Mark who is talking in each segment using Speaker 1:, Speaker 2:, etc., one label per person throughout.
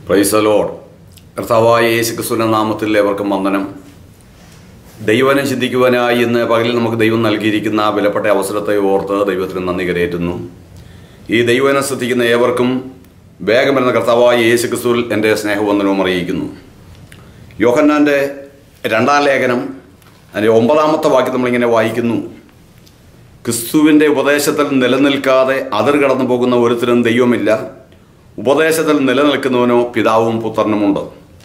Speaker 1: പ്രൈസലോഡ് കർത്താവായ യേശു ക്രിസ്തുവിന്റെ നാമത്തിൽ ഏവർക്കും വന്ദനം ദൈവനെ ചിന്തിക്കുവാനായി ഇന്ന് പകലിൽ നമുക്ക് ദൈവം നൽകിയിരിക്കുന്ന ആ വിലപ്പെട്ട അവസരത്തെ ഓർത്ത് ദൈവത്തിന് നന്ദി കരയേറ്റുന്നു ഈ ദൈവനെ ശ്രദ്ധിക്കുന്ന ഏവർക്കും വേഗം വരുന്ന കർത്താവായ യേശു ക്രിസ്തുവിൽ എൻ്റെ സ്നേഹവന്ദനവും അറിയിക്കുന്നു യോഹന്നാൻ്റെ രണ്ടാം ലേഖനം അതിൻ്റെ ഒമ്പതാമത്തെ വാക്യം നമ്മളിങ്ങനെ വായിക്കുന്നു ക്രിസ്തുവിൻ്റെ ഉപദേശത്തിൽ നിലനിൽക്കാതെ അതിർ കടന്നു പോകുന്ന ഒരുത്തരും ദൈവമില്ല ഉപദേശത്തിൽ നിലനിൽക്കുന്നവനോ പിതാവും പുത്രനുമുണ്ട്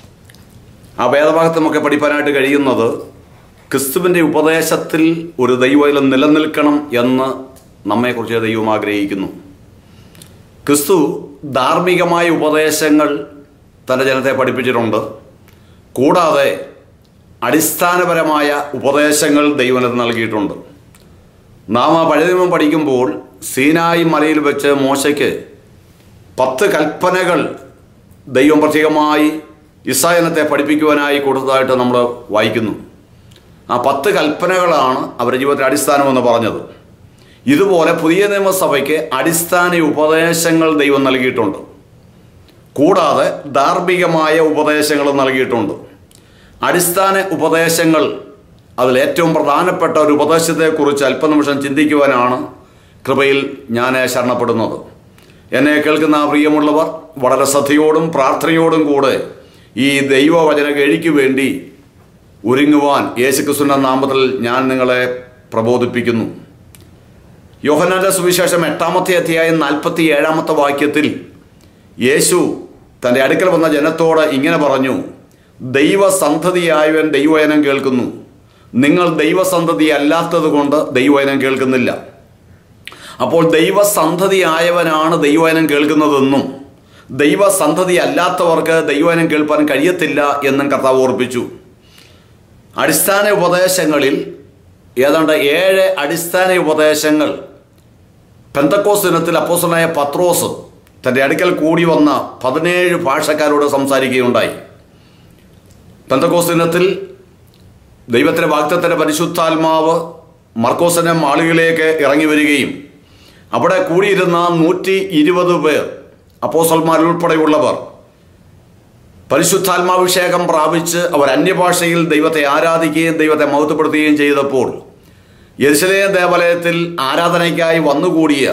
Speaker 1: ആ വേദഭാഗത്ത് നമുക്ക് പഠിപ്പാനായിട്ട് കഴിയുന്നത് ക്രിസ്തുവിൻ്റെ ഉപദേശത്തിൽ ഒരു ദൈവം നിലനിൽക്കണം എന്ന് നമ്മെക്കുറിച്ച് ദൈവം ആഗ്രഹിക്കുന്നു ക്രിസ്തു ധാർമ്മികമായ ഉപദേശങ്ങൾ തൻ്റെ ജനത്തെ പഠിപ്പിച്ചിട്ടുണ്ട് കൂടാതെ അടിസ്ഥാനപരമായ ഉപദേശങ്ങൾ ദൈവനത്തിന് നൽകിയിട്ടുണ്ട് നാം ആ പഴയ നിയമം പഠിക്കുമ്പോൾ സീനായി മലയിൽ വെച്ച് മോശയ്ക്ക് പത്ത് കൽപ്പനകൾ ദൈവം പ്രത്യേകമായി ഇസ്രായേലത്തെ പഠിപ്പിക്കുവാനായി കൊടുത്തതായിട്ട് നമ്മൾ വായിക്കുന്നു ആ പത്ത് കൽപ്പനകളാണ് അവരുടെ ജീവിതത്തിൻ്റെ അടിസ്ഥാനമെന്ന് പറഞ്ഞത് ഇതുപോലെ പുതിയ നിയമസഭയ്ക്ക് അടിസ്ഥാന ഉപദേശങ്ങൾ ദൈവം നൽകിയിട്ടുണ്ട് കൂടാതെ ധാർമ്മികമായ ഉപദേശങ്ങൾ നൽകിയിട്ടുണ്ട് അടിസ്ഥാന ഉപദേശങ്ങൾ അതിൽ ഏറ്റവും പ്രധാനപ്പെട്ട ഒരു ഉപദേശത്തെക്കുറിച്ച് അല്പനിമിഷം ചിന്തിക്കുവാനാണ് കൃപയിൽ ഞാൻ ശരണപ്പെടുന്നത് എന്നെ കേൾക്കുന്ന ആ പ്രിയമുള്ളവർ വളരെ ശ്രദ്ധയോടും പ്രാർത്ഥനയോടും കൂടെ ഈ ദൈവവചന കഴിക്ക് വേണ്ടി ഒരുങ്ങുവാൻ യേശുക്രിസ്തുവിൻ്റെ നാമത്തിൽ ഞാൻ നിങ്ങളെ പ്രബോധിപ്പിക്കുന്നു യോഹന്നാന്റെ സുവിശേഷം എട്ടാമത്തെ അധ്യായം നാൽപ്പത്തി ഏഴാമത്തെ വാക്യത്തിൽ യേശു തൻ്റെ അടുക്കൽ വന്ന ജനത്തോട് ഇങ്ങനെ പറഞ്ഞു ദൈവസന്ധതിയായവൻ ദൈവവചനം കേൾക്കുന്നു നിങ്ങൾ ദൈവസന്ധതി അല്ലാത്തത് കൊണ്ട് ദൈവവചനം കേൾക്കുന്നില്ല അപ്പോൾ ദൈവസന്ധതിയായവനാണ് ദൈവവചനം കേൾക്കുന്നതെന്നും ദൈവസന്ധതി അല്ലാത്തവർക്ക് ദൈവവചനം കേൾപ്പാൻ കഴിയത്തില്ല എന്നും കർത്താവ് ഓർപ്പിച്ചു അടിസ്ഥാന ഉപദേശങ്ങളിൽ ഏതാണ്ട് ഏഴ് അടിസ്ഥാന ഉപദേശങ്ങൾ പെന്തക്കോസ് ദിനത്തിൽ അപ്പോസനായ പത്രോസ് തൻ്റെ അടുക്കൽ കൂടി വന്ന പതിനേഴ് ഭാഷക്കാരോട് സംസാരിക്കുകയുണ്ടായി പെന്തക്കോസ് ദിനത്തിൽ ദൈവത്തിൻ്റെ വാക്തത്തിൻ്റെ പരിശുദ്ധാത്മാവ് മർക്കോസിനെ മാളികളിലേക്ക് ഇറങ്ങി വരികയും അവിടെ കൂടിയിരുന്ന നൂറ്റി ഇരുപത് പേർ അപ്പോസൽമാരുൾപ്പെടെയുള്ളവർ പരിശുദ്ധാത്മാഭിഷേകം പ്രാപിച്ച് അവർ അന്യഭാഷയിൽ ദൈവത്തെ ആരാധിക്കുകയും ദൈവത്തെ മഹത്വപ്പെടുത്തുകയും ചെയ്തപ്പോൾ യെരുശലേം ദേവാലയത്തിൽ ആരാധനയ്ക്കായി വന്നുകൂടിയ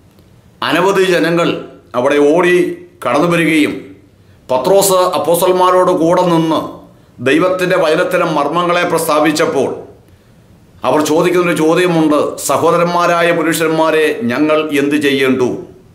Speaker 1: അനവധി ജനങ്ങൾ അവിടെ ഓടി കടന്നു വരികയും പത്രോസ് അപ്പോസൽമാരോട് കൂടെ നിന്ന് ദൈവത്തിൻ്റെ വചനത്തിലെ മർമ്മങ്ങളെ പ്രസ്താവിച്ചപ്പോൾ അവർ ചോദിക്കുന്നൊരു ചോദ്യമുണ്ട് സഹോദരന്മാരായ പുരുഷന്മാരെ ഞങ്ങൾ എന്ത് ചെയ്യേണ്ടു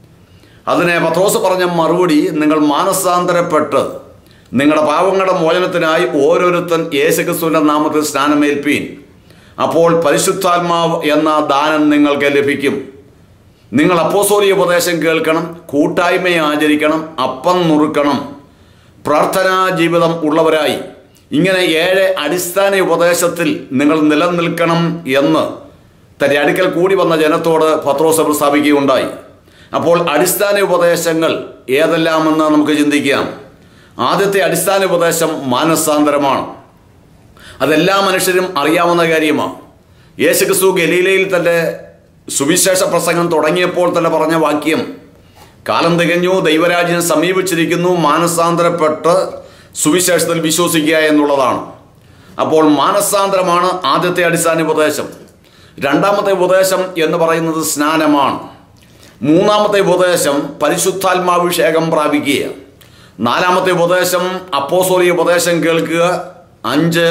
Speaker 1: അതിനെ പത്രോസ് പറഞ്ഞ മറുപടി നിങ്ങൾ മാനസാന്തരപ്പെട്ട് നിങ്ങളുടെ പാവങ്ങളുടെ മോചനത്തിനായി ഓരോരുത്തൻ യേശുക്രിസ്തുവിൻ്റെ നാമത്തിൽ സ്നാനമേൽപ്പീൻ അപ്പോൾ പരിശുദ്ധാത്മാവ് എന്ന ദാനം നിങ്ങൾക്ക് ലഭിക്കും നിങ്ങൾ അപ്പോസോലിയ ഉപദേശം കേൾക്കണം കൂട്ടായ്മയെ ആചരിക്കണം അപ്പം നുറുക്കണം പ്രാർത്ഥനാ ജീവിതം ഉള്ളവരായി ഇങ്ങനെ ഏഴ് അടിസ്ഥാന ഉപദേശത്തിൽ നിങ്ങൾ നിലനിൽക്കണം എന്ന് തന്റെ അടുക്കൽ കൂടി വന്ന ജനത്തോട് പത്രോസ് പ്രസ്താവിക്കുകയുണ്ടായി അപ്പോൾ അടിസ്ഥാന ഉപദേശങ്ങൾ ഏതെല്ലാമെന്ന് നമുക്ക് ചിന്തിക്കാം ആദ്യത്തെ അടിസ്ഥാന ഉപദേശം മാനസാന്തരമാണ് അതെല്ലാ മനുഷ്യരും അറിയാവുന്ന കാര്യമാണ് യേശുക്രിസ്തു ഗലീലയിൽ തൻ്റെ സുവിശേഷ പ്രസംഗം തുടങ്ങിയപ്പോൾ തന്നെ പറഞ്ഞ വാക്യം കാലം തികഞ്ഞു ദൈവരാജ്യം സമീപിച്ചിരിക്കുന്നു മാനസാന്തരപ്പെട്ട് സുവിശേഷത്തിൽ വിശ്വസിക്കുക എന്നുള്ളതാണ് അപ്പോൾ മാനസാന്തരമാണ് ആദ്യത്തെ അടിസ്ഥാന ഉപദേശം രണ്ടാമത്തെ ഉപദേശം എന്ന് പറയുന്നത് സ്നാനമാണ് മൂന്നാമത്തെ ഉപദേശം പരിശുദ്ധാത്മാഭിഷേകം പ്രാപിക്കുക നാലാമത്തെ ഉപദേശം അപ്പോസോലിയ ഉപദേശം കേൾക്കുക അഞ്ച്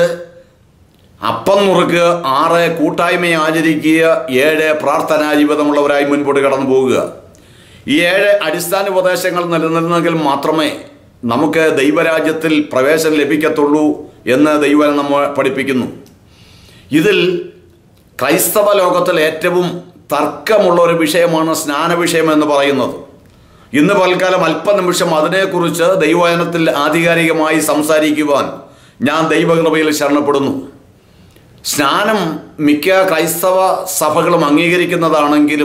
Speaker 1: അപ്പം നുറുക്കുക ആറ് കൂട്ടായ്മയെ ആചരിക്കുക ഏഴ് പ്രാർത്ഥനാ ജീവിതമുള്ളവരായി മുൻപോട്ട് കടന്നു പോകുക ഈ ഏഴ് അടിസ്ഥാന ഉപദേശങ്ങൾ നിലനിന്നെങ്കിൽ മാത്രമേ നമുക്ക് ദൈവരാജ്യത്തിൽ പ്രവേശനം ലഭിക്കത്തുള്ളൂ എന്ന് ദൈവം നമ്മെ പഠിപ്പിക്കുന്നു ഇതിൽ ക്രൈസ്തവ ലോകത്തിൽ ഏറ്റവും തർക്കമുള്ള ഒരു വിഷയമാണ് സ്നാന വിഷയം എന്ന് പറയുന്നത് ഇന്ന് പൽക്കാലം അല്പനിമിഷം അതിനെക്കുറിച്ച് ദൈവവചനത്തിൽ ആധികാരികമായി സംസാരിക്കുവാൻ ഞാൻ ദൈവകൃപയിൽ ശരണപ്പെടുന്നു സ്നാനം മിക്ക ക്രൈസ്തവ സഭകളും അംഗീകരിക്കുന്നതാണെങ്കിലും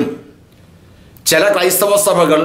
Speaker 1: ചില ക്രൈസ്തവ സഭകൾ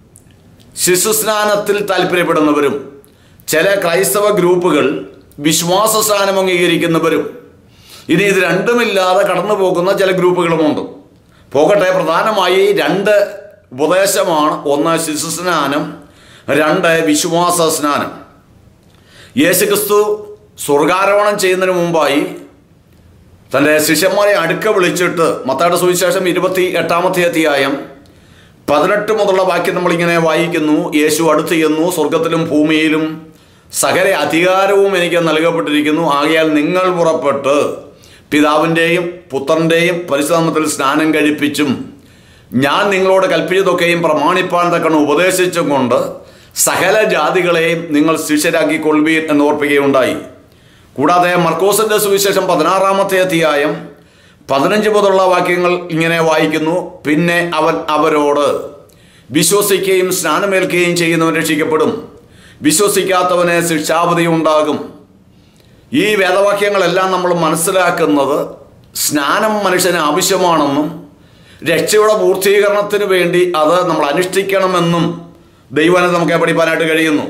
Speaker 1: ശിശുസ്നാനത്തിൽ താല്പര്യപ്പെടുന്നവരും ചില ക്രൈസ്തവ ഗ്രൂപ്പുകൾ വിശ്വാസ സ്നാനം അംഗീകരിക്കുന്നവരും ഇനി ഇത് രണ്ടുമില്ലാതെ കടന്നു പോകുന്ന ചില ഗ്രൂപ്പുകളുമുണ്ട് പോകട്ടെ പ്രധാനമായി രണ്ട് ഉപദേശമാണ് ഒന്ന് ശിശുസ്നാനം രണ്ട് വിശ്വാസ സ്നാനം യേശുക്രിസ്തു സ്വർഗാരോഹണം ചെയ്യുന്നതിന് മുമ്പായി തൻ്റെ ശിഷ്യന്മാരെ അടുക്ക വിളിച്ചിട്ട് മത്തായുടെ സുവിശേഷം ഇരുപത്തി എട്ടാമത്തെ അധ്യായം പതിനെട്ട് മുതലുള്ള വാക്യം നമ്മളിങ്ങനെ വായിക്കുന്നു യേശു അടുത്ത് ചെന്നു സ്വർഗത്തിലും ഭൂമിയിലും സകല അധികാരവും എനിക്ക് നൽകപ്പെട്ടിരിക്കുന്നു ആകയാൽ നിങ്ങൾ പുറപ്പെട്ട് പിതാവിൻ്റെയും പുത്രൻ്റെയും പരിശ്രമത്തിൽ സ്നാനം കഴിപ്പിച്ചും ഞാൻ നിങ്ങളോട് കൽപ്പിച്ചതൊക്കെയും പ്രമാണിപ്പാൻ തക്കണം ഉപദേശിച്ചും കൊണ്ട് സകല ജാതികളെയും നിങ്ങൾ ശിഷ്യരാക്കിക്കൊള്ളുവീൻ എന്ന് ഓർപ്പിക്കുകയുണ്ടായി കൂടാതെ മർക്കോസിന്റെ സുവിശേഷം പതിനാറാമത്തെ അധ്യായം പതിനഞ്ച് മുതലുള്ള വാക്യങ്ങൾ ഇങ്ങനെ വായിക്കുന്നു പിന്നെ അവൻ അവരോട് വിശ്വസിക്കുകയും സ്നാനമേൽക്കുകയും ചെയ്യുന്നവൻ രക്ഷിക്കപ്പെടും വിശ്വസിക്കാത്തവന് ശിക്ഷാപതി ഉണ്ടാകും ഈ വേദവാക്യങ്ങളെല്ലാം നമ്മൾ മനസ്സിലാക്കുന്നത് സ്നാനം മനുഷ്യന് ആവശ്യമാണെന്നും രക്ഷയുടെ പൂർത്തീകരണത്തിന് വേണ്ടി അത് നമ്മൾ അനുഷ്ഠിക്കണമെന്നും ദൈവനെ നമുക്ക് പഠിപ്പാനായിട്ട് കഴിയുന്നു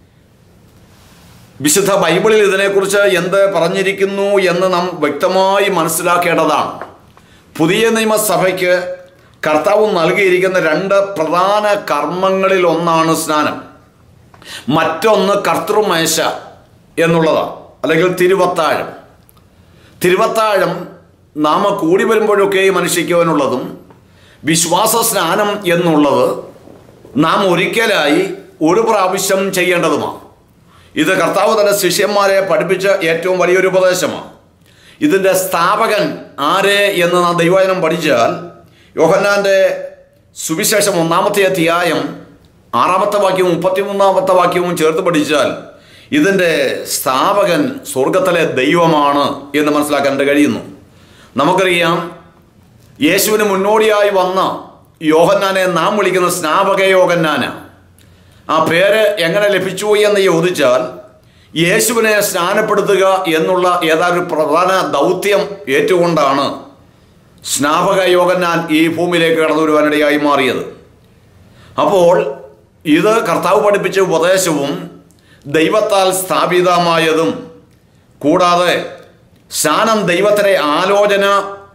Speaker 1: വിശുദ്ധ ബൈബിളിൽ ഇതിനെക്കുറിച്ച് എന്ത് പറഞ്ഞിരിക്കുന്നു എന്ന് നാം വ്യക്തമായി മനസ്സിലാക്കേണ്ടതാണ് പുതിയ നിയമസഭയ്ക്ക് കർത്താവ് നൽകിയിരിക്കുന്ന രണ്ട് പ്രധാന കർമ്മങ്ങളിൽ ഒന്നാണ് സ്നാനം മറ്റൊന്ന് കർത്തൃമേശ എന്നുള്ളതാണ് അല്ലെങ്കിൽ തിരുവത്താഴം തിരുവത്താഴം നാമ കൂടി വരുമ്പോഴൊക്കെ അനുഷ്ഠിക്കുവാനുള്ളതും വിശ്വാസ സ്നാനം എന്നുള്ളത് നാം ഒരിക്കലായി ഒരു പ്രാവശ്യം ചെയ്യേണ്ടതുമാണ് ഇത് കർത്താവ് തന്റെ ശിഷ്യന്മാരെ പഠിപ്പിച്ച ഏറ്റവും വലിയൊരു ഉപദേശമാണ് ഇതിൻ്റെ സ്ഥാപകൻ ആരെ എന്ന് നാം ദൈവവചനം പഠിച്ചാൽ യോഹന്നാൻ്റെ സുവിശേഷം ഒന്നാമത്തെ അധ്യായം ആറാമത്തെ വാക്യവും മുപ്പത്തിമൂന്നാമത്തെ വാക്യവും ചേർത്ത് പഠിച്ചാൽ ഇതിൻ്റെ സ്ഥാപകൻ സ്വർഗത്തിലെ ദൈവമാണ് എന്ന് മനസ്സിലാക്കാൻ കഴിയുന്നു നമുക്കറിയാം യേശുവിന് മുന്നോടിയായി വന്ന യോഹന്നാനെ നാം വിളിക്കുന്ന സ്നാപക യോഹന്നാന ആ പേര് എങ്ങനെ ലഭിച്ചു എന്ന് ചോദിച്ചാൽ യേശുവിനെ സ്നാനപ്പെടുത്തുക എന്നുള്ള ഏതായൊരു പ്രധാന ദൗത്യം ഏറ്റുകൊണ്ടാണ് സ്നാപക യോഗന്നാൻ ഈ ഭൂമിയിലേക്ക് കടന്നു വരുവാനിടയായി മാറിയത് അപ്പോൾ ഇത് കർത്താവ് പഠിപ്പിച്ച ഉപദേശവും ദൈവത്താൽ സ്ഥാപിതമായതും കൂടാതെ സ്നാനം ദൈവത്തിൻ്റെ ആലോചന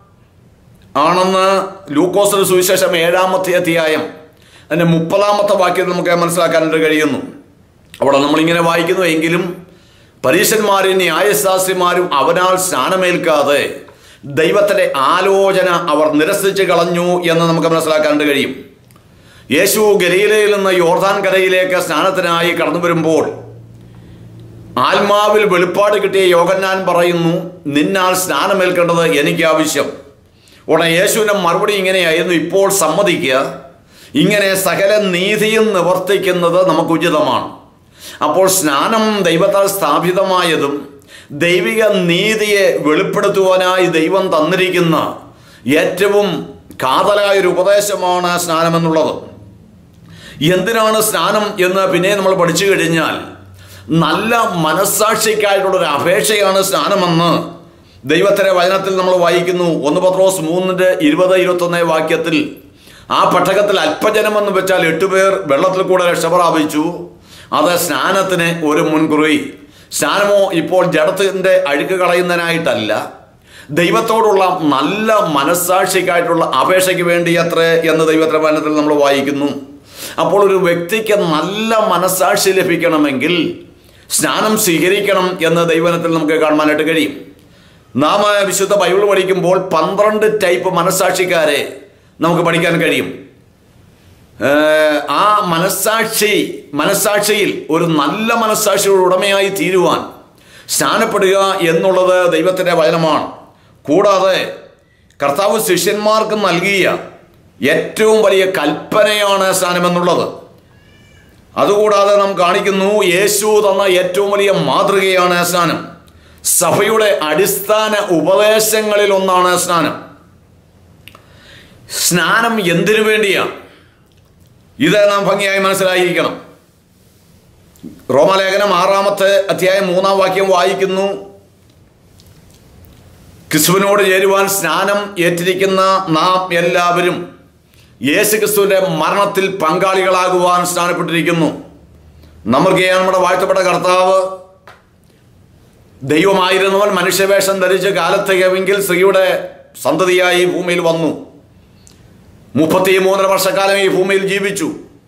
Speaker 1: ആണെന്ന് ലൂക്കോസിന് സുവിശേഷം ഏഴാമത്തെ അധ്യായം അതിൻ്റെ മുപ്പതാമത്തെ വാക്യം നമുക്ക് മനസ്സിലാക്കാനായിട്ട് കഴിയുന്നു അവിടെ നമ്മളിങ്ങനെ വായിക്കുന്നു എങ്കിലും പരീശന്മാരും ന്യായശാസ്ത്രിമാരും അവനാൽ സ്നാനമേൽക്കാതെ ദൈവത്തിൻ്റെ ആലോചന അവർ നിരസിച്ച് കളഞ്ഞു എന്ന് നമുക്ക് മനസ്സിലാക്കാനായിട്ട് കഴിയും യേശു ഗലീലയിൽ നിന്ന് യോർദാൻ കരയിലേക്ക് സ്നാനത്തിനായി കടന്നു വരുമ്പോൾ ആത്മാവിൽ വെളിപ്പാട് കിട്ടിയ യോഗന്നാൻ പറയുന്നു നിന്നാൽ സ്നാനമേൽക്കേണ്ടത് എനിക്ക് ആവശ്യം ഉടനെ യേശുവിൻ്റെ മറുപടി ഇങ്ങനെയായിരുന്നു ഇപ്പോൾ സമ്മതിക്കുക ഇങ്ങനെ സകല നീതിയും നിവർത്തിക്കുന്നത് നമുക്ക് ഉചിതമാണ് അപ്പോൾ സ്നാനം ദൈവത്താൽ സ്ഥാപിതമായതും ദൈവിക നീതിയെ വെളിപ്പെടുത്തുവാനായി ദൈവം തന്നിരിക്കുന്ന ഏറ്റവും കാതലായ ഒരു ഉപദേശമാണ് സ്നാനം എന്നുള്ളത് എന്തിനാണ് സ്നാനം എന്ന് പിന്നെ നമ്മൾ പഠിച്ചു കഴിഞ്ഞാൽ നല്ല മനസ്സാക്ഷിക്കായിട്ടുള്ള ഒരു അപേക്ഷയാണ് സ്നാനമെന്ന് ദൈവത്തിൻ്റെ വചനത്തിൽ നമ്മൾ വായിക്കുന്നു ഒന്ന് പത്രോസ് മൂന്നിൻ്റെ ഇരുപത് ഇരുപത്തൊന്ന് വാക്യത്തിൽ ആ പട്ടകത്തിൽ അല്പജനം എന്ന് വെച്ചാൽ എട്ടുപേർ വെള്ളത്തിൽ കൂടെ രക്ഷ പ്രാപിച്ചു അത് സ്നാനത്തിന് ഒരു മുൻകുറി സ്നാനമോ ഇപ്പോൾ ജഡത്തിൻ്റെ അഴുക്ക് കളയുന്നതിനായിട്ടല്ല ദൈവത്തോടുള്ള നല്ല മനസ്സാക്ഷിക്കായിട്ടുള്ള അപേക്ഷയ്ക്ക് വേണ്ടി അത്ര എന്ന് ദൈവത്തിൻ്റെ വചനത്തിൽ നമ്മൾ വായിക്കുന്നു അപ്പോൾ ഒരു വ്യക്തിക്ക് നല്ല മനസ്സാക്ഷി ലഭിക്കണമെങ്കിൽ സ്നാനം സ്വീകരിക്കണം എന്ന് ദൈവനത്തിൽ നമുക്ക് കാണുവാനായിട്ട് കഴിയും നാം വിശുദ്ധ ബൈബിൾ പഠിക്കുമ്പോൾ പന്ത്രണ്ട് ടൈപ്പ് മനസ്സാക്ഷിക്കാരെ നമുക്ക് പഠിക്കാൻ കഴിയും ഏഹ് ആ മനസ്സാക്ഷി മനസ്സാക്ഷിയിൽ ഒരു നല്ല മനസ്സാക്ഷിയുടെ ഉടമയായി തീരുവാൻ സ്നാനപ്പെടുക എന്നുള്ളത് ദൈവത്തിൻ്റെ വചനമാണ് കൂടാതെ കർത്താവ് ശിഷ്യന്മാർക്ക് നൽകിയ ഏറ്റവും വലിയ കൽപ്പനയാണ് സ്നാനമെന്നുള്ളത് അതുകൂടാതെ നാം കാണിക്കുന്നു യേശു തന്ന ഏറ്റവും വലിയ മാതൃകയാണ് സ്നാനം സഭയുടെ അടിസ്ഥാന ഉപദേശങ്ങളിൽ ഒന്നാണ് സ്നാനം സ്നാനം എന്തിനു വേണ്ടിയാണ് ഇത് നാം ഭംഗിയായി മനസ്സിലായിരിക്കണം റോമലേഖനം ആറാമത്തെ അധ്യായം മൂന്നാം വാക്യം വായിക്കുന്നു ക്രിസ്തുവിനോട് ചേരുവാൻ സ്നാനം ഏറ്റിരിക്കുന്ന നാം എല്ലാവരും യേശു ക്രിസ്തുവിൻ്റെ മരണത്തിൽ പങ്കാളികളാകുവാൻ സ്നാനപ്പെട്ടിരിക്കുന്നു നമുക്കറിയാം നമ്മുടെ വാഴ്ത്തപ്പെട്ട കർത്താവ് ദൈവമായിരുന്നവൻ മനുഷ്യവേഷം ധരിച്ച് കാലത്തേക്കെങ്കിൽ സ്ത്രീയുടെ സന്തതിയായി ഈ ഭൂമിയിൽ വന്നു മുപ്പത്തി മൂന്നര വർഷക്കാലം ഈ ഭൂമിയിൽ ജീവിച്ചു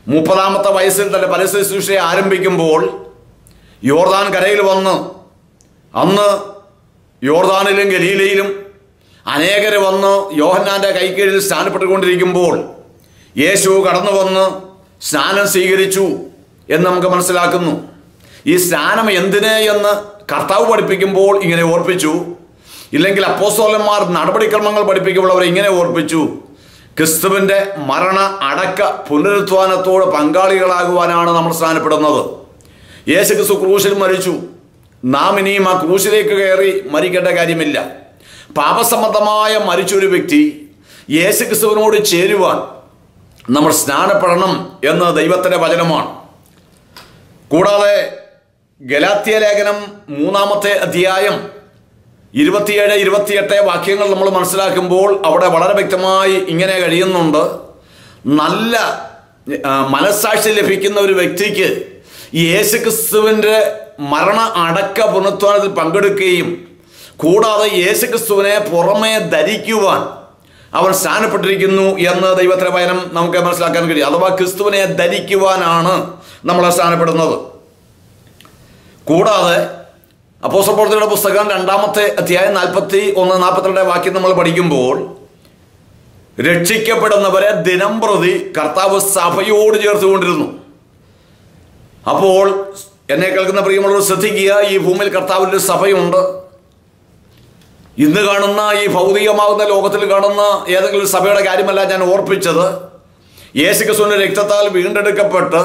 Speaker 1: മുപ്പതാമത്തെ വയസ്സിൽ തന്റെ പരസ്യ ശുശ്രൂഷയെ ആരംഭിക്കുമ്പോൾ യോർദാൻ കരയിൽ വന്ന് അന്ന് യോർദാനിലും ഗലീലയിലും അനേകർ വന്ന് യോഹന്നാന്റെ കൈക്കീഴിൽ സ്നാനപ്പെട്ടുകൊണ്ടിരിക്കുമ്പോൾ യേശു കടന്നു വന്ന് സ്നാനം സ്വീകരിച്ചു എന്ന് നമുക്ക് മനസ്സിലാക്കുന്നു ഈ സ്നാനം എന്തിന് എന്ന് കർത്താവ് പഠിപ്പിക്കുമ്പോൾ ഇങ്ങനെ ഓർപ്പിച്ചു ഇല്ലെങ്കിൽ അപ്പോസ്തോലന്മാർ നടപടിക്രമങ്ങൾ പഠിപ്പിക്കുമ്പോൾ അവർ ഇങ്ങനെ ഓർപ്പിച്ചു ക്രിസ്തുവിന്റെ മരണ അടക്ക പുനരുത്ഥാനത്തോട് പങ്കാളികളാകുവാനാണ് നമ്മൾ സ്നാനപ്പെടുന്നത് യേശു ക്രിസ്തു ക്രൂശിൽ മരിച്ചു നാം ഇനിയും ആ ക്രൂശിലേക്ക് കയറി മരിക്കേണ്ട കാര്യമില്ല പാപസംബന്ധമായ മരിച്ചൊരു വ്യക്തി യേശു ക്രിസ്തുവിനോട് ചേരുവാൻ നമ്മൾ സ്നാനപ്പെടണം എന്ന് ദൈവത്തിന്റെ വചനമാണ് കൂടാതെ ഗലാത്യ ലേഖനം മൂന്നാമത്തെ അധ്യായം ഇരുപത്തിയേഴ് ഇരുപത്തിയെട്ട് വാക്യങ്ങൾ നമ്മൾ മനസ്സിലാക്കുമ്പോൾ അവിടെ വളരെ വ്യക്തമായി ഇങ്ങനെ കഴിയുന്നുണ്ട് നല്ല ആ, മനസ്സാക്ഷി ലഭിക്കുന്ന ഒരു വ്യക്തിക്ക് യേശു ക്രിസ്തുവിൻ്റെ മരണ അടക്ക പുനഃത്വാനത്തിൽ പങ്കെടുക്കുകയും കൂടാതെ യേശു ക്രിസ്തുവിനെ പുറമേ ധരിക്കുവാൻ അവൻ സ്ഥാനപ്പെട്ടിരിക്കുന്നു എന്ന് ദൈവത്തിൻ്റെ വചനം നമുക്ക് മനസ്സിലാക്കാൻ കഴിയും അഥവാ ക്രിസ്തുവിനെ ധരിക്കുവാനാണ് നമ്മൾ സ്ഥാനപ്പെടുന്നത് കൂടാതെ അപ്പോസപ്രവർത്തിയുടെ പുസ്തകം രണ്ടാമത്തെ അധ്യായം നാൽപ്പത്തി ഒന്ന് നാൽപ്പത്തിരണ്ട് വാക്യം നമ്മൾ പഠിക്കുമ്പോൾ രക്ഷിക്കപ്പെടുന്നവരെ ദിനം പ്രതി കർത്താവ് സഭയോട് ചേർത്തുകൊണ്ടിരുന്നു അപ്പോൾ എന്നെ കേൾക്കുന്ന പ്രിയമുള്ളവർ ശ്രദ്ധിക്കുക ഈ ഭൂമിയിൽ കർത്താവിൻ്റെ ഒരു സഭയുണ്ട് ഇന്ന് കാണുന്ന ഈ ഭൗതികമാകുന്ന ലോകത്തിൽ കാണുന്ന ഏതെങ്കിലും ഒരു സഭയുടെ കാര്യമല്ല ഞാൻ ഓർപ്പിച്ചത് യേശുക്രിസ്തുവിന്റെ രക്തത്താൽ വീണ്ടെടുക്കപ്പെട്ട്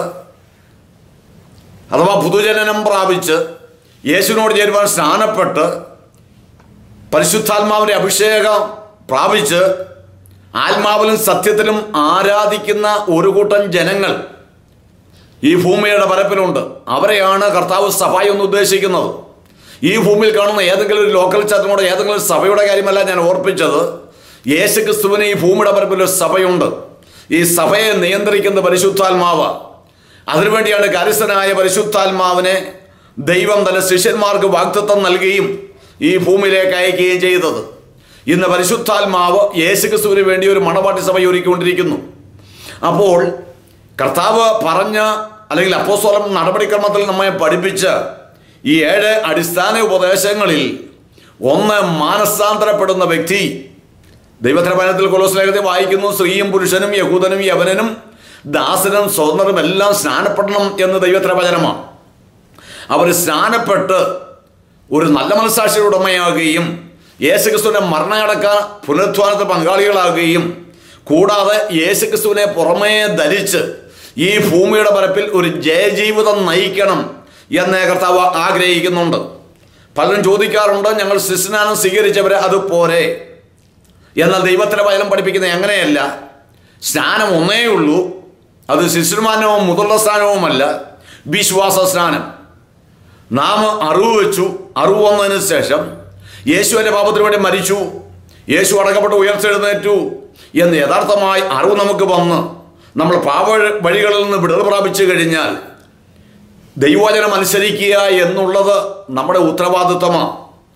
Speaker 1: അഥവാ പുതുജനനം പ്രാപിച്ച് യേശുവിനോട് ചേരുവാൻ സ്നാനപ്പെട്ട് പരിശുദ്ധാത്മാവിന്റെ അഭിഷേകം പ്രാപിച്ച് ആത്മാവിലും സത്യത്തിലും ആരാധിക്കുന്ന ഒരു കൂട്ടം ജനങ്ങൾ ഈ ഭൂമിയുടെ പരപ്പിലുണ്ട് അവരെയാണ് കർത്താവ് സഭ എന്ന് ഉദ്ദേശിക്കുന്നത് ഈ ഭൂമിയിൽ കാണുന്ന ഏതെങ്കിലും ഒരു ലോക്കൽ ചർച്ചിനോട് ഏതെങ്കിലും ഒരു സഭയുടെ കാര്യമല്ല ഞാൻ ഓർപ്പിച്ചത് യേശു ക്രിസ്തുവിന് ഈ ഭൂമിയുടെ പരപ്പിൽ ഒരു സഭയുണ്ട് ഈ സഭയെ നിയന്ത്രിക്കുന്ന പരിശുദ്ധാത്മാവ് അതിനുവേണ്ടിയാണ് കരുസനായ പരിശുദ്ധാത്മാവിനെ ദൈവം തന്റെ ശിഷ്യന്മാർക്ക് വാക്തത്വം നൽകുകയും ഈ ഭൂമിയിലേക്ക് അയക്കുകയും ചെയ്തത് ഇന്ന് പരിശുദ്ധാത്മാവ് യേശു ക്രിസ്തുവിന് വേണ്ടി ഒരു മണവാട്ടി സഭ ഒരുക്കിക്കൊണ്ടിരിക്കുന്നു അപ്പോൾ കർത്താവ് പറഞ്ഞ അല്ലെങ്കിൽ അപ്പോസ്തലം നടപടിക്രമത്തിൽ നമ്മെ പഠിപ്പിച്ച ഈ ഏഴ് അടിസ്ഥാന ഉപദേശങ്ങളിൽ ഒന്ന് മാനസാന്തരപ്പെടുന്ന വ്യക്തി ദൈവത്തിന്റെ ഭയനത്തിൽ കൊലോസ്ലേഖത്തെ വായിക്കുന്നു സ്ത്രീയും പുരുഷനും യഹൂദനും യവനനും ദാസനും സ്വതന്ത്രനും എല്ലാം സ്നാനപ്പെടണം എന്ന് ദൈവത്തിന്റെ വചനമാണ് അവർ സ്നാനപ്പെട്ട് ഒരു നല്ല മനസ്സാക്ഷിയുടെ ഉടമയാകുകയും യേശുക്രിസ്തുവിന്റെ മരണയടക്ക പുനരുത്ഥാനത്തിൽ പങ്കാളികളാകുകയും കൂടാതെ യേശുക്രിസ്തുവിനെ പുറമേ ധരിച്ച് ഈ ഭൂമിയുടെ പരപ്പിൽ ഒരു ജയജീവിതം നയിക്കണം എന്ന് കർത്താവ് ആഗ്രഹിക്കുന്നുണ്ട് പലരും ചോദിക്കാറുണ്ട് ഞങ്ങൾ ശിസ്നാനം സ്വീകരിച്ചവരെ അത് പോരെ എന്നാൽ ദൈവത്തിന്റെ വചനം പഠിപ്പിക്കുന്നത് അങ്ങനെയല്ല സ്നാനം ഒന്നേ ഉള്ളൂ അത് ശിശുമാനവും മുതിർന്ന സ്നാനവുമല്ല വിശ്വാസ സ്നാനം നാം അറിവ് വെച്ചു അറിവ് വന്നതിന് ശേഷം യേശുവിന്റെ പാപത്തിന് വേണ്ടി മരിച്ചു യേശു അടക്കപ്പെട്ട് ഉയർത്തെഴുന്നേറ്റു എന്ന് യഥാർത്ഥമായി അറിവ് നമുക്ക് വന്ന് നമ്മൾ പാപ വഴികളിൽ നിന്ന് വിടുതൽ പ്രാപിച്ചു കഴിഞ്ഞാൽ ദൈവവചനം അനുസരിക്കുക എന്നുള്ളത് നമ്മുടെ ഉത്തരവാദിത്വമാണ്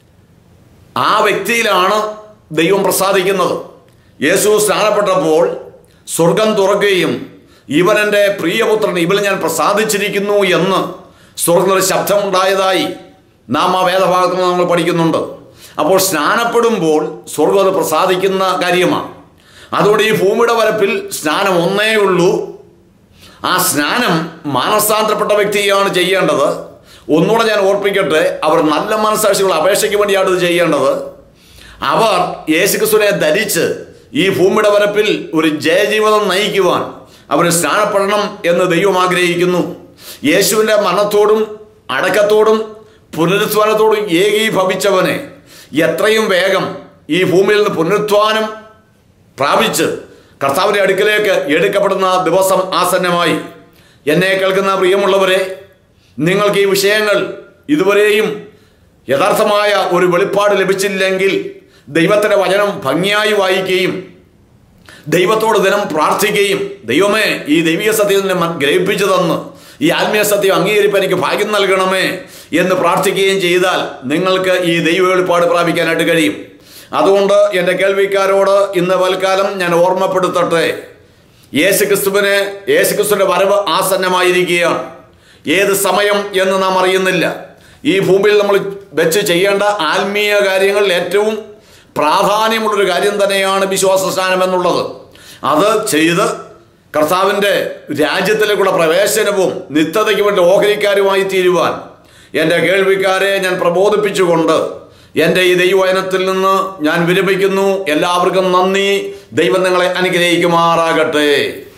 Speaker 1: ആ വ്യക്തിയിലാണ് ദൈവം പ്രസാദിക്കുന്നത് യേശു സ്നാനപ്പെട്ടപ്പോൾ സ്വർഗം തുറക്കുകയും ഇവൻ എൻ്റെ പ്രിയപുത്രൻ ഇവൽ ഞാൻ പ്രസാദിച്ചിരിക്കുന്നു എന്ന് സ്വർഗത്തിൽ ശബ്ദമുണ്ടായതായി നാം ആ വേദഭാഗത്ത് നിന്ന് നമ്മൾ പഠിക്കുന്നുണ്ട് അപ്പോൾ സ്നാനപ്പെടുമ്പോൾ സ്വർഗം അത് പ്രസാദിക്കുന്ന കാര്യമാണ് അതുകൊണ്ട് ഈ ഭൂമിയുടെ വരപ്പിൽ സ്നാനം ഒന്നേ ഉള്ളൂ ആ സ്നാനം മാനസാന്തരപ്പെട്ട വ്യക്തിയാണ് ചെയ്യേണ്ടത് ഒന്നുകൂടെ ഞാൻ ഓർപ്പിക്കട്ടെ അവർ നല്ല മനസ്സാക്ഷികൾ അപേക്ഷയ്ക്ക് വേണ്ടിയാണ് ഇത് ചെയ്യേണ്ടത് അവർ യേശുക്രിസ്തുവിനെ ധരിച്ച് ഈ ഭൂമിയുടെ വരപ്പിൽ ഒരു ജയജീവിതം നയിക്കുവാൻ അവർ സ്നാനപ്പെടണം എന്ന് ദൈവം ആഗ്രഹിക്കുന്നു യേശുവിൻ്റെ മരണത്തോടും അടക്കത്തോടും പുനരുത്ഥാനത്തോടും ഏകീഭവിച്ചവനെ എത്രയും വേഗം ഈ ഭൂമിയിൽ നിന്ന് പുനരുത്ഥാനം പ്രാപിച്ച് കർത്താവിൻ്റെ അടുക്കലേക്ക് എടുക്കപ്പെടുന്ന ദിവസം ആസന്നമായി എന്നെ കേൾക്കുന്ന പ്രിയമുള്ളവരെ നിങ്ങൾക്ക് ഈ വിഷയങ്ങൾ ഇതുവരെയും യഥാർത്ഥമായ ഒരു വെളിപ്പാട് ലഭിച്ചില്ലെങ്കിൽ ദൈവത്തിൻ്റെ വചനം ഭംഗിയായി വായിക്കുകയും ദൈവത്തോട് ദിനം പ്രാർത്ഥിക്കുകയും ദൈവമേ ഈ ദൈവിക സത്യത്തിനെ മ- ഗ്രഹിപ്പിച്ചു തന്ന് ഈ ആത്മീയ സത്യം അംഗീകരിക്കാൻ എനിക്ക് ഭാഗ്യം നൽകണമേ എന്ന് പ്രാർത്ഥിക്കുകയും ചെയ്താൽ നിങ്ങൾക്ക് ഈ ദൈവ വെളിപ്പാട് പ്രാപിക്കാനായിട്ട് കഴിയും അതുകൊണ്ട് എൻ്റെ കേൾവിക്കാരോട് ഇന്ന് പൽക്കാലം ഞാൻ ഓർമ്മപ്പെടുത്തട്ടെ യേശുക്രിസ്തുവിന് യേശുക്രിസ്തുവിന്റെ വരവ് ആസന്നമായിരിക്കുകയാണ് ഏത് സമയം എന്ന് നാം അറിയുന്നില്ല ഈ ഭൂമിയിൽ നമ്മൾ വെച്ച് ചെയ്യേണ്ട ആത്മീയ കാര്യങ്ങളിൽ ഏറ്റവും പ്രാധാന്യമുള്ളൊരു കാര്യം തന്നെയാണ് വിശ്വാസ സ്നാനം എന്നുള്ളത് അത് ചെയ്ത് കർത്താവിൻ്റെ രാജ്യത്തിലേക്കുള്ള പ്രവേശനവും നിത്യതയ്ക്ക് വേണ്ടി ഓഹരിക്കാരുമായി തീരുവാൻ എൻ്റെ കേൾവിക്കാരെ ഞാൻ പ്രബോധിപ്പിച്ചുകൊണ്ട് എൻ്റെ ഈ ദൈവവചനത്തിൽ നിന്ന് ഞാൻ വിരമിക്കുന്നു എല്ലാവർക്കും നന്ദി ദൈവം നിങ്ങളെ അനുഗ്രഹിക്കുമാറാകട്ടെ